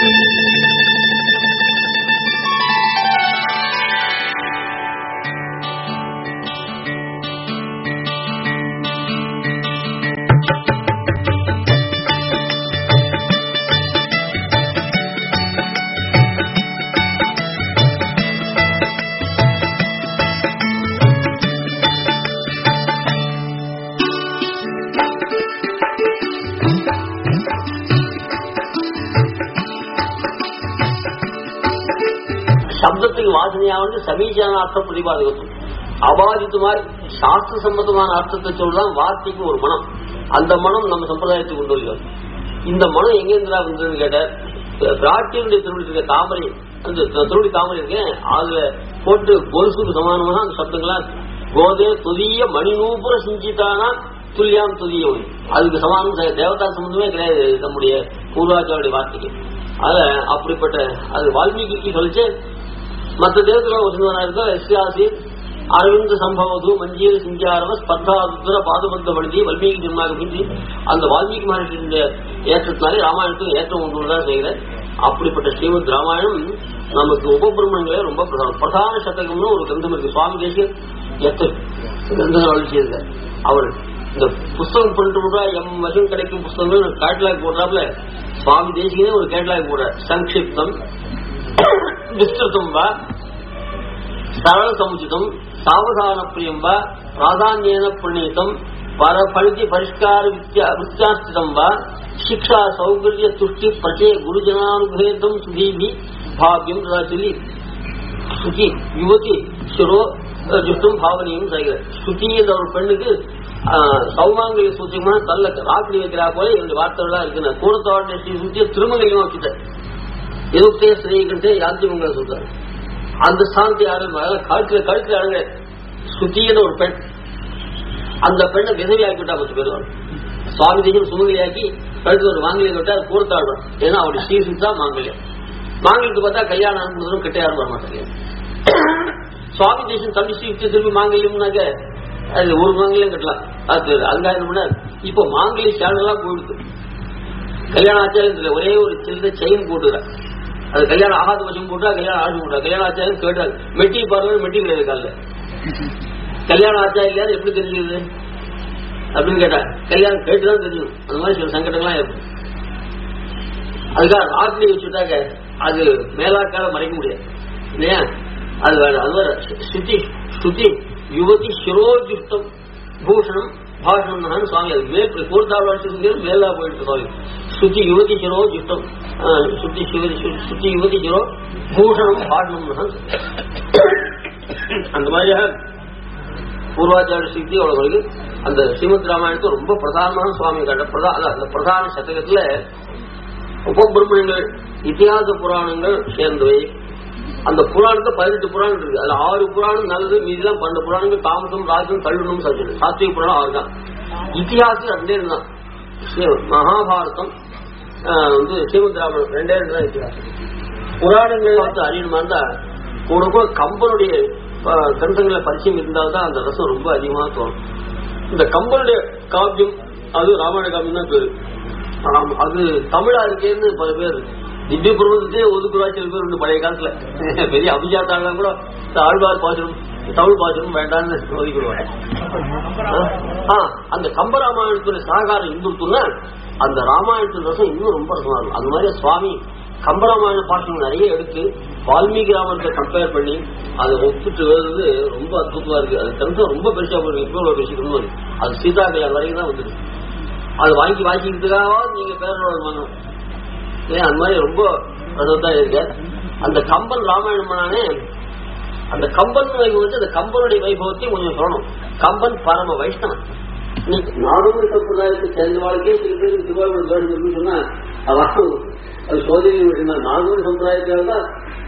சப்தத்துக்கு வாசனையா வந்து சமீச்சன அர்த்த பிரதிபாதகத்துவம் அபாதித்து மாதிரி சாஸ்திர சம்பந்தமான அர்த்தத்தை சொல்றதான் வார்த்தைக்கு ஒரு மனம் அந்த மனம் நம்ம சம்பிரதாயத்துக்கு கொண்டு வருகிறது இந்த மனம் எங்க இருந்தா வந்ததுன்னு கேட்ட பிராட்டியனுடைய திருவடி இருக்க தாமரை அந்த திருவடி தாமரை இருக்கேன் அதுல போட்டு கொலுசுக்கு சமானமான அந்த சப்தங்கள்லாம் கோதே துதிய மணிநூபுர சிஞ்சித்தானா துல்லியாம் துதிய ஒளி அதுக்கு சமானம் தே- தேவதா சம்பந்தமே கிடையாது நம்முடைய பூர்வாச்சாருடைய வார்த்தைக்கு அதுல அப்படிப்பட்ட அது வால்மீகிக்கு சொல்லிச்சு மற்ற தேவத்துல வசந்தனா இருக்க எஸ்யாசி அரவிந்த சம்பவது மஞ்சீர சிங்காரவ ஸ்பர்தாதுர பாதுபந்த வழுதி வால்மீகி ஜென்மாக பிந்தி அந்த வால்மீகி மகர்ஷியின் ஏற்றத்தினாலே ராமாயணத்துக்கு ஏற்றம் ஒன்று தான் செய்கிறேன் அப்படிப்பட்ட ஸ்ரீமத் ராமாயணம் நமக்கு உபபிரமணங்களே ரொம்ப பிரதானம் பிரதான சதகம்னு ஒரு கிரந்தம் இருக்கு சுவாமி தேசியர் எத்தனை கிரந்தங்கள் அழிச்சு செய்திருக்கார் அவர் இந்த புஸ்தகம் பண்ணிட்டு விட்டா எம் வருஷம் கிடைக்கும் புஸ்தகங்கள் கேட்லாக் போடுறாப்புல சுவாமி தேசிகனே ஒரு கேட்லாக் போடுற சங்கிப்தம் விஸ்திருத்தம் வா சரள சமுச்சிதம் சாவதான பிரியம் வா பிராதான்யேன பிரணீதம் பர பரிதி பரிஷ்கார வித்தியாஸ்திதம் வா சிக்ஷா சௌகரிய துஷ்டி பிரச்சய குருஜனானுபேதம் சுதீபி பாவியம் ததா சொல்லி ஸ்ருதி யுவதி சிரோ ஜுஷ்டும் பாவனையும் செய்கிற ஸ்ருதி என்ற ஒரு பெண்ணுக்கு ஆஹ், சௌமாங்கல்ய சூத்தியமா தள்ள ராக்கடி வைக்கிறா போல என்னுடைய வார்த்தைகள்லாம் இருக்கு கூடத்தோட ஸ்ரீ சூத்திய திருமங்கலையும் வச்சுட்டேன் எதுக்கே ஸ்ரீகிட்டே யாத்திரிகங்களை சொல்றாரு அந்த சாந்தி யாரு கழுத்துல கழுத்துல அடங்க ஸ்ருதின்னு ஒரு பெண் அந்த பெண்ணை விதவி ஆக்கிவிட்டா பத்து பேர் சுவாமி தேசம் சுமங்கலியாக்கி கழுத்துல ஒரு மாங்கல்யம் விட்டா அது கூர்த்தாடுறோம் ஏன்னா அவருடைய ஸ்ரீசுக்கு தான் மாங்கல்யம் மாங்கல்யத்துக்கு பார்த்தா கல்யாணம் அனுப்புறதும் கிட்ட யாரும் வர மாட்டாங்க சுவாமி தேசம் தம்பி ஸ்ரீ திரும்பி மாங்கல்யம்னாக்க அது ஒரு மாங்கல்யம் கட்டலாம் அது அலங்காரம் பண்ண இப்போ மாங்கல்ய சேனல்லாம் போயிடுது கல்யாணம் ஆச்சாரியத்துல ஒரே ஒரு சின்ன செயின் போட்டுக்கிறேன் அது கல்யாணம் ஆகாத பட்சம் போட்டா கல்யாணம் ஆடு போட்டா கல்யாணம் ஆச்சாரியம் கேட்டாரு மெட்டி பாருங்க மெட்டி கிடையாது காலில் கல்யாணம் ஆச்சாரியாவது எப்படி தெரிஞ்சுது அப்படின்னு கேட்டா கல்யாணம் கேட்டுதான் தெரியும் அந்த மாதிரி சில சங்கடங்கள்லாம் ஏற்படும் அதுக்காக ராத்திரி வச்சுட்டாக்க அது மேலாக்கால மறைக்க முடியாது இல்லையா அது வேற அது வேற ஸ்ருதி ஸ்ருதி யுவதி சிரோஜுஷ்டம் பூஷணம் பாஷணம் சுவாமி அது மேல் கூர்த்தாழ்வாட்சி மேலா போயிட்டு சுவாமி ஸ்ருதி யுவதி சிரோ ஜுஷ்டம் ஸ்ருதி சிவதி ஸ்ருதி யுவதி சிரோ பூஷணம் பாஷணம் அந்த மாதிரியாக பூர்வாச்சார சித்தி அவர்களுக்கு அந்த ஸ்ரீமத் ராமாயணத்தை ரொம்ப பிரதானமான சுவாமி கண்ட பிரதா அதான் அந்த பிரதான சதகத்துல உபபிரமணங்கள் இத்தியாச புராணங்கள் சேர்ந்தவை அந்த புராணத்தை பதினெட்டு புராணம் இருக்கு அதுல ஆறு புராணம் நல்லது மீதிலாம் பன்னெண்டு புராணங்கள் தாமசம் ராஜம் கல்வனும் சஜன் சாத்விக புராணம் ஆறு தான் இத்திஹாசம் ரெண்டே ரெண்டு தான் ஸ்ரீ- மகாபாரதம் ஆஹ், வந்து ஸ்ரீமத் ராமாயணம் ரெண்டே ரெண்டு தான் இத்திஹாசம் புராணங்கள் பார்த்து அறியணுமா இருந்தா கூட கூட கம்பனுடைய ஆஹ், கிரந்தங்களை பரிச்சயம் இருந்தால்தான் அந்த ரசம் ரொம்ப அதிகமா தோணும் இந்த கம்பனுடைய காவியம் அது ராமாயண காவியம் தான் பேரு ஆமா, அது தமிழா இருக்கேன்னு பல பேர் திவ்ய பிரபந்தத்தையே ஒதுக்குறா சில பேர் உண்டு பழைய காலத்துல பெரிய அபிஜாத்தாலாம் கூட இந்த ஆழ்வார் பாசனம் தமிழ் பாசனம் வேண்டாம்னு ஒதுக்கிடுவாங்க ஆ, அந்த கம்பராமாயணத்துடைய சாகாரம் இந்துத்துன்னா அந்த ராமாயணத்தின் ரசம் இன்னும் ரொம்ப ரசமா இருக்கும் அந்த மாதிரி சுவாமி கம்பராமாயண பாஷங்கள் நிறைய எடுத்து வால்மீகி ராமாயணத்தை கம்பேர் பண்ணி அதை ஒப்பிட்டு எழுதுறது ரொம்ப அற்புதமா இருக்கு அது கிரந்தம் ரொம்ப பெருசா போயிருக்கு இப்போ ஒரு விஷயம் அது அது சீதா கல்யாணம் வரைக்கும் தான் வந்துருக்கு அது வாங்கி வாங்கிக்கிறதுக்காக நீங்க பேரோட வாங்கணும் ஏன் அந்த மாதிரி ரொம்ப தான் இருக்கு அந்த கம்பன் ராமாயணம் பண்ணானே அந்த கம்பன் வைபவம் வந்து அந்த கம்பனுடைய வைபவத்தையும் கொஞ்சம் சொல்லணும் கம்பன் பரம வைஷ்ணவன் இன்னைக்கு நாடோடி சம்பிரதாயத்தை சேர்ந்த வாழ்க்கையே சில பேருக்கு திருவாரூர் வேணும் அப்படின்னு சொன்னா அவன் அது சோதனை நாகூர் சம்பிரதாயத்தில் தான்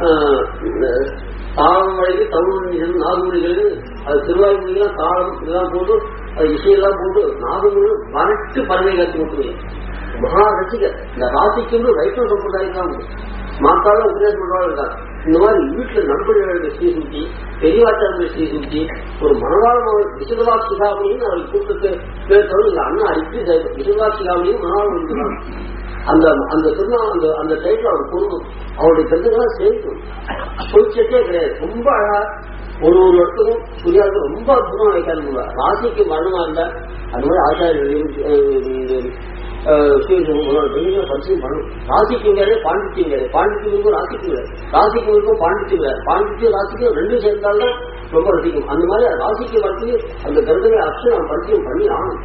தாளம் வழங்கி தமிழ் நாகமொழிகள் அது திருவாரூர் தாளம் இதெல்லாம் போட்டு அது இசையெல்லாம் போட்டு நாகமொழி வரட்டு பறவை கற்று மட்டுமே மகா ரசிகர் இந்த ராசிக்கு வைஷ்ணவ சம்பிரதாயம் தான் உண்டு மாத்தாலும் உபதேசம் பண்றவங்க இருக்காங்க இந்த மாதிரி வீட்டுல நண்பர்களுடைய ஸ்ரீசூட்டி பெரியவாச்சாரிய ஸ்ரீசூட்டி ஒரு மனவாளம் விசுதலா சிகாமணின்னு அவருக்கு கூட்டத்துக்கு பேர் சொல்லணும் இந்த அண்ணா அடிக்கடி விசுதலா சிகாமணியும் மனவாளம் இருக்கிறாங்க அந்த அந்த திருநா அந்த அந்த டைட்டில் அவர் கொடுக்கும் அவருடைய கருத்துக்கெல்லாம் சேர்க்கும் சொல்லிச்சே கிடையாது ரொம்ப அழகா ஒரு ஒரு இடத்துக்கும் புரியாது ரொம்ப அற்புதமா வைக்காது ராசிக்கு மரணமா இருந்தா அந்த மாதிரி ஆச்சாரியர்களையும் பரிசீலனை பண்ணணும் ராசிக்கு வேறு பாண்டித்யம் வேறு பாண்டித்யம் ராசிக்கு வேறு ராசிக்கு இருக்கும் பாண்டித்யம் வேறு பாண்டித்யம் ராசிக்கு ரெண்டும் சேர்ந்தால்தான் ரொம்ப ரசிக்கும் அந்த மாதிரி ராசிக்கு வரத்துக்கு அந்த கருத்துக்களை அக்ஷரம் பரிச்சயம் பண்ணி ஆகணும்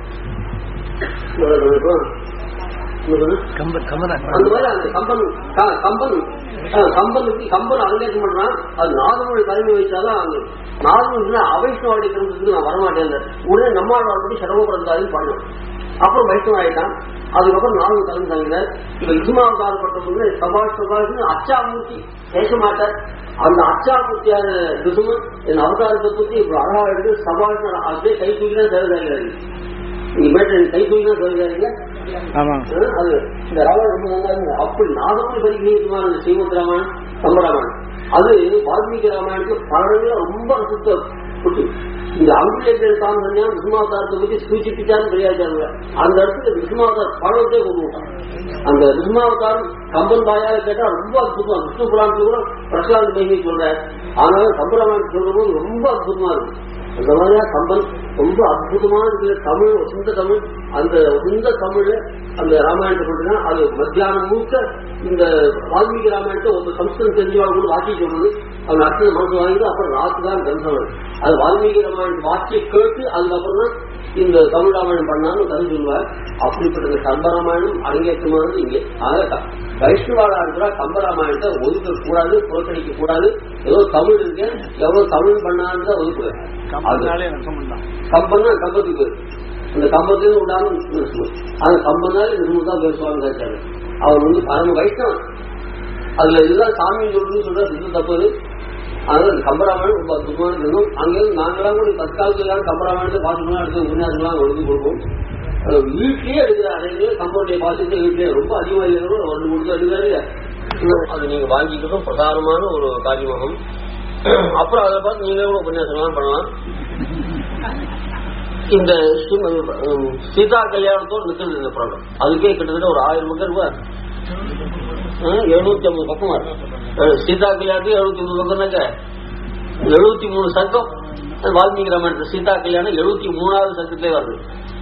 கம்பன் கம்பன் அந்த மாதிரி அந்த கம்பன் க- கம்பன் அஹ், கம்பனுக்கு கம்பன் அரங்கேற்றம் பண்றான் அது நாகமொழி தலைமை வச்சாதான் அங்க நாகமொழி அவைஷ்ணவாடி கிரந்தத்துக்கு நான் வரமாட்டேன் உடனே நம்மாழ்வார் படி சர்வபிரந்தாரின்னு பாடணும் அப்புறம் வைஷ்ணவ ஆயிட்டான் அதுக்கப்புறம் நானும் கலந்து தங்கினார் இப்ப இசுமாவதாரப்பட்டவங்க சபாஷ் சபாஷ்னு அச்சாமூர்த்தி பேச மாட்டார் அந்த அச்சாமூர்த்தியான திசுமன் என் அவதாரத்தை பத்தி இப்ப அழகா எடுத்து சபாஷ் அப்படியே கை தூக்கி தான் தேவைதாகிறாரு நீங்க மேட்டர் கை தூக்கி தான் தேவைதாங்க ஆமா அது இந்த ராவணன் ரொம்ப நல்லா இருந்தது. அப்படி நாகமணி பரிகீதமான இந்த ஸ்ரீமத் ராமாயணம் கம்பராமாயணம் அது வால்மீகி ராமாயணத்துல பழங்கள ரொம்ப ரசித்தப்பட்டு இந்த அங்குலேஜர் தாமதா விஷ்மாவதாரத்தை பத்தி சூச்சிப்பிச்சாலும் தெரியாதாங்க அந்த இடத்துல விஷ்மாவதார பழத்தை கொண்டு விட்டான் அந்த விஷ்மாவதாரம் கம்பன் வாயால கேட்டா ரொம்ப அற்புதமா விஷ்ணு புராணத்துல கூட பிரசாந்த் மகிமை சொல்றாரு அதனால கம்பராமாயணம் சொல்லும் போது ரொம்ப அற்புதமா இருக்கு அந்த மாதிரியா கம்பன் ரொம்ப அற்புதமா இருக்கிற தமிழ் வசந்த தமிழ் அந்த வசந்த தமிழ் அந்த ராமாயணத்தை கொண்டுனா அது மத்தியானம் முழுக்க இந்த வால்மீகி ராமாயணத்தை ஒரு சம்ஸ்கிருதம் தெரிஞ்சவா கூட வாக்கி சொல்றது அவங்க அர்த்தம் மனசு வாங்கிட்டு அப்புறம் ராத்து தான் கிரந்தம் அது வால்மீகி ராமாயணம் வாக்கிய கேட்டு அதுக்கப்புறம் தான் இந்த தமிழ் ராமாயணம் பண்ணான்னு கதை சொல்லுவார் அப்படிப்பட்ட இந்த கம்பராமாயணம் அரங்கேற்றமானது இங்கே ஆக வைஷ்ணவாளா இருக்கிறா கம்பராமாயணத்தை ஒதுக்க கூடாது புறக்கணிக்க கூடாது ஏதோ தமிழ் இருக்கு எவ்வளவு தமிழ் பண்ணான்னு தான் ஒதுக்குவேன் கம்பனாலே ரசம் தான் கம்பன்னா கம்பத்துக்கு பேரு. அந்த கம்பத்திலிருந்து உண்டான நிருசுமன். அந்த கம்பனால நிருமன் தான் பேசுவாங்க கேட்டாரு அவர் வந்து பரம வைஷ்ணவன் அதுல இதுதான் சாமி சொல்றது சொல்றது இது தப்பு அதனால இந்த கம்பராமாயணம் ரொம்ப அற்புதமான இருந்தோம் அங்கிருந்து நாங்களாம் கூட தற்காலத்துல கம்பராமாயணத்தை பாசமெல்லாம் எடுத்து உபன்யாசம்லாம் எடுத்து கொடுப்போம் அது வீட்லயே எடுக்கிற அறையிலே கம்பருடைய பாசத்தை வீட்லயே ரொம்ப அதிகமாக இருக்கிறோம் ஒன்று கொடுத்து எடுக்கிறாரு அது நீங்க வாங்கிக்கிறதும் பிரதானமான ஒரு காரியமாகும் அப்புறம் அதை பார்த்து நீங்களே கூட உபன்யாசம்லாம் பண்ணலாம் இந்த ஸ்ரீமதி உம், சீதா கல்யாணத்தோடு நிற்கிறது இந்த ப்ராப்ளம் அதுக்கே கிட்டத்தட்ட ஒரு ஆயிரம் மக்கள் ரூபாய் எழுநூத்தி ஐம்பது பக்கம் வரும் சீதா கல்யாணத்துக்கு எழுநூத்தி ஐம்பது பக்கம்னாக்க எழுபத்தி மூணு சர்க்கம் வால்மீகி ராமாயணத்துல சீதா கல்யாணம் எழுபத்தி மூணாவது சர்க்கத்திலே வருது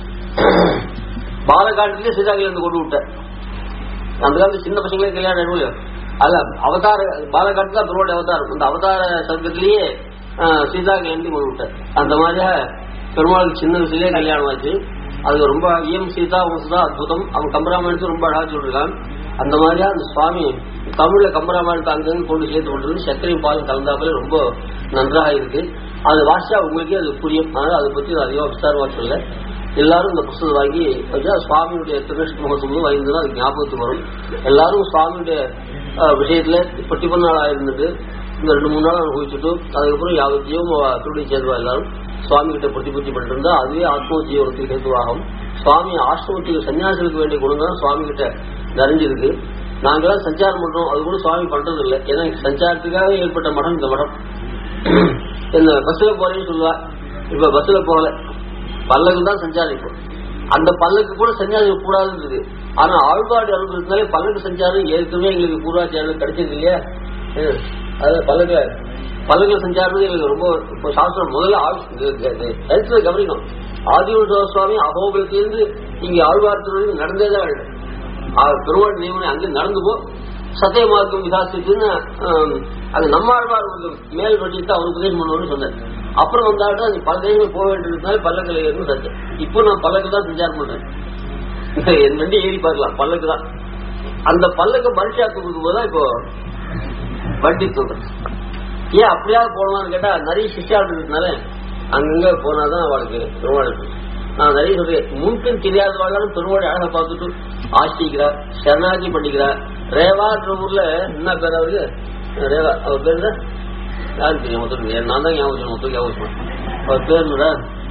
பாலகாண்டத்திலே சீதா கல்யாணத்தை கொண்டு விட்டேன் அந்த காலத்து சின்ன பசங்களே கல்யாணம் ஆயிடுவோம் அல்ல அவதார பாலகாட்டுல பெருமாள் அவதாரம் அந்த அவதார சர்க்கத்திலேயே ஆஹ், சீதா கல்யாணத்தை கொண்டு விட்டார் அந்த மாதிரியா பெருமாளுக்கு சின்ன வயசுலயே கல்யாணம் ஆச்சு அது ரொம்ப இஎம் சீதா வம்சதா அற்புதம் அவன் கம்பராமாயணத்தை ரொம்ப அழகா சொல்லிருக்கான் அந்த மாதிரியா அந்த சுவாமி தமிழ்ல கம்பராமாயணத்தை அங்கிருந்து கொண்டு சேர்த்து கொண்டு சர்க்கரை பால் கலந்தாப்புல ரொம்ப நன்றாக இருக்கு அது வாசிச்சா உங்களுக்கே அது புரியும் அதனால அதை பத்தி நான் அதிகமாக விஸ்தாரமா சொல்ல எல்லாரும் இந்த புஸ்தகம் வாங்கி வச்சா சுவாமியுடைய திருநஷ்ட முகத்துக்கு வாங்கினா அது ஞாபகத்துக்கு வரும் எல்லாரும் சுவாமியுடைய அஹ், விஷயத்துல பட்டி நாள் ஆயிருந்தது இந்த ரெண்டு மூணு நாள் அனுபவிச்சுட்டு அதுக்கப்புறம் யாவத்தையும் திருடி சேர்ந்துவா எல்லாரும் சுவாமி கிட்ட பிரதிபத்தி பண்ணிட்டு இருந்தா அதுவே ஆத்ம ஜீவனத்துக்கு ஹேத்துவாகும் சுவாமி ஆசிரமத்துக்கு சன்னியாசிகளுக்கு வேண்டிய குணம் தான் சுவாமி கிட்ட நிறைஞ்சிருக்கு நாங்கெல்லாம் சஞ்சாரம் பண்றோம் அது கூட சுவாமி பண்றது இல்லை ஏன்னா சஞ்சாரத்துக்காக ஏற்பட்ட மடம் இந்த மடம் இந்த பஸ்ல போறேன்னு சொல்லுவா இப்ப பஸ்ல போகல பல்லக்கு தான் சஞ்சாரம் இப்போ அந்த பல்லக்கு கூட சஞ்சாரம் கூடாதுன்னு இருக்கு ஆனா ஆழ்வாடு அனுபவத்தினாலே பல்லக்கு சஞ்சாரம் ஏற்கனவே எங்களுக்கு பூர்வாச்சாரம் கிடைச்சது இல்லையா ஹம், அது பல்லக்கு பல்லக்கு சஞ்சாரம் எங்களுக்கு ரொம்ப இப்போ சாஸ்திரம் முதல்ல ஆள் கருத்துல கவனிக்கணும் ஆதிவ சுவாமி அகோபலத்திலிருந்து இங்க ஆழ்வார்த்திலிருந்து நடந்தே தான் வேண்டும் பெருமாள் நியமனம் அங்கே நடந்து போ சத்திய மார்க்கம் விசாசிச்சுன்னு ஆம், அது நம்ம ஆழ்வார் மேல் வட்டிட்டு அவர் உபதேசம் பண்ணுவோம்னு சொன்னார் அப்புறம் வந்தாட்டும் அது பல தேசம் போக வேண்டியதுனால பல்லக்கில் ஏறும் சத்தியம் இப்போ நான் பல்லக்கு தான் சஞ்சாரம் பண்றேன் என் வண்டி ஏறி பார்க்கலாம் பல்லக்கு தான் அந்த பல்லக்கு மனுஷாக்கு கொடுக்கும்போது தான் இப்போ வண்டி சொல்றேன் ஏன் அப்படியாவது போகலாம்னு கேட்டா நிறைய சிஷ்யாள் இருக்கிறதுனால அங்கங்க போனாதான் அவளுக்கு பெருமாள் இருக்கு. நான் நிறைய சொல்றேன் முன்பின் தெரியாதவாளும் பெருமாள் அழகா பார்த்துட்டு ஆசிக்கிறார் சரணாகி பண்ணிக்கிறார் ரேவான்ற ஊர்ல என்ன பேர் அவருக்கு ரேவா அவர் பேர் என்ன? யாருக்கு தெரியும் மொத்தம் நான் தான் ஞாபகம் மொத்தம் ஞாபகம் சொன்னேன். அவர் பேர் என்னடா?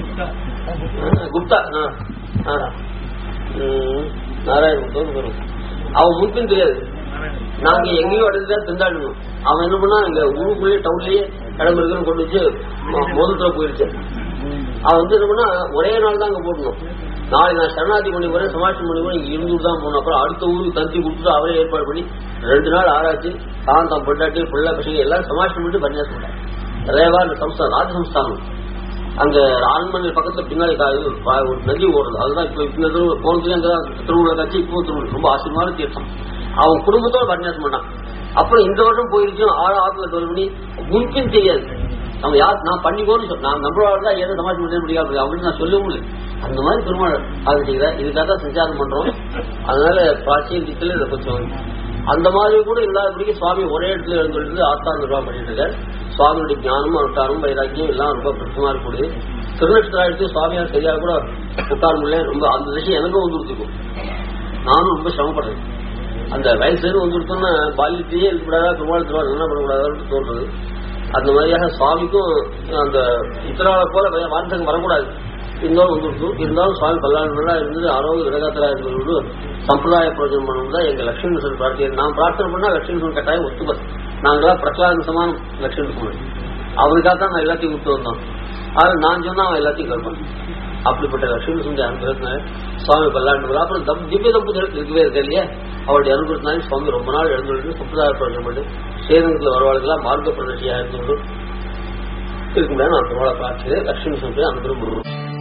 ஆ, குப்தா ஆ, ஆ. ம், நாராயண குப்தா பேரு. அவன் முன்பின் தெரியாது நாங்க எங்கேயோ இடத்துல திண்டாடணும் அவன் என்ன பண்ணா இங்க ஊருக்குள்ளேயே டவுன்லயே இடம் இருக்குன்னு கொண்டு வச்சு மொ- மோதத்துல போயிருச்சு அவன் வந்து என்ன பண்ணா ஒரே நாள் தான் அங்க போடணும் நாளைக்கு நான் சரணாதி பண்ணி போறேன் சமாஷம் பண்ணி போறேன் இங்க இருந்துட்டு தான் போகணும் அப்புறம் அடுத்த ஊருக்கு தந்தி கொடுத்துட்டு அவரே ஏற்பாடு பண்ணி ரெண்டு நாள் ஆராய்ச்சி காந்தம் பொண்டாட்டி பிள்ளை பசங்க எல்லாம் சமாஷம் பண்ணிட்டு பன்னியாசம் பண்ணாங்க ரேவா இந்த சம்ஸ்தானம் ராஜ சம்ஸ்தானம் அங்க அரண்மனை பக்கத்துல பின்னாடி கா- இது பா- ஒரு நதி ஓடுது அதுதான் இப்ப இந்த தடவை போனதுல அங்கதான் திருவிழா காட்சி இப்போ திருவிழா ரொம்ப ஆச்சரியமான தீர்த்தம் அவன் குடும்பத்தோட பன்னியாசம் பண்ணான் அப்புறம் இந்த வருஷம் போயிருச்சு ஆறு ஆத்துல டுவெல் மணி முன்பின் தெரியாது நம்ம யார் நான் பண்ணிக்கோன்னு சொல் நான் நம்மளோட தான் ஏதோ சமாஜ் பண்ண முடியாது அப்படின்னு நான் சொல்லவும் இல்லை அந்த மாதிரி பெருமாள் ஆகிட்டீங்க இதுக்காக தான் சஞ்சாரம் பண்றோம் அதனால பிராச்சீனத்தில் இதை கொஞ்சம் அந்த மாதிரி கூட இல்லாதபடிக்கு சுவாமி ஒரே இடத்துல இருந்துட்டு ஆஸ்தான் நிர்வாகம் பண்ணிட்டு இருக்காரு சுவாமியுடைய ஞானமும் அனுஷ்டானம் வைராக்கியம் எல்லாம் ரொம்ப பிரச்சனமா இருக்கக்கூடிய திருநட்சத்திராயத்து சுவாமியார் சரியா கூட உட்கார முடியல ரொம்ப அந்த திசை எனக்கும் வந்துருக்கும் நானும் ரொம்ப சிரமப்படுறேன் அந்த வயசுல வந்துருத்தோம்னா பால்யத்தையே இருக்கக்கூடாதா பெருமாள் திருவாள் என்ன பண்ணக்கூடாதான்னு தோன்றது அந்த மாதிரியாக சுவாமிக்கும் அந்த இத்தனாவை போல வார்த்தைக்கு வரக்கூடாது இருந்தாலும் வந்துருக்கும் இருந்தாலும் சுவாமி பல்லாண்டு இருந்தது ஆரோக்கிய விரகாத்தரா இருந்தது சம்பிரதாய பிரயோஜனம் பண்ணணும் தான் எங்க லட்சுமி மிஷன் பிரார்த்தனை நான் பிரார்த்தனை பண்ணா லட்சுமி மிஷன் கட்டாயம் ஒத்துப்பது நாங்களா பிரகலாதன் சமானம் லட்சுமி மிஷன் அவனுக்காக தான் நான் எல்லாத்தையும் விட்டு வந்தோம் ஆனா நான் சொன்னா அவன் எல்லாத்தையும் கேட்பான் அப்படிப்பட்ட லட்சுமி சுந்தரி அனுகிரகத்தினால சுவாமி பல்லாண்டு அப்புறம் தம் திவ்ய தம்பதிகள் இருக்கவே இருக்க இல்லையா அவருடைய அனுகிரகத்தினால சுவாமி ரொம்ப நாள் எழுந்துள்ளது சம்பிரதாய பிரயோஜனம் பண்ணி சேதனத்தில் வருவாளுக்கெல்லாம் மார்க்க பிரதர்ஷியா இருந்து இருக்க முடியாது நான் பெருமாளை பிரார்த்திக்கிறேன் லட்சுமி சுந்தரி அனுகிரகம் பண்ணுவோம்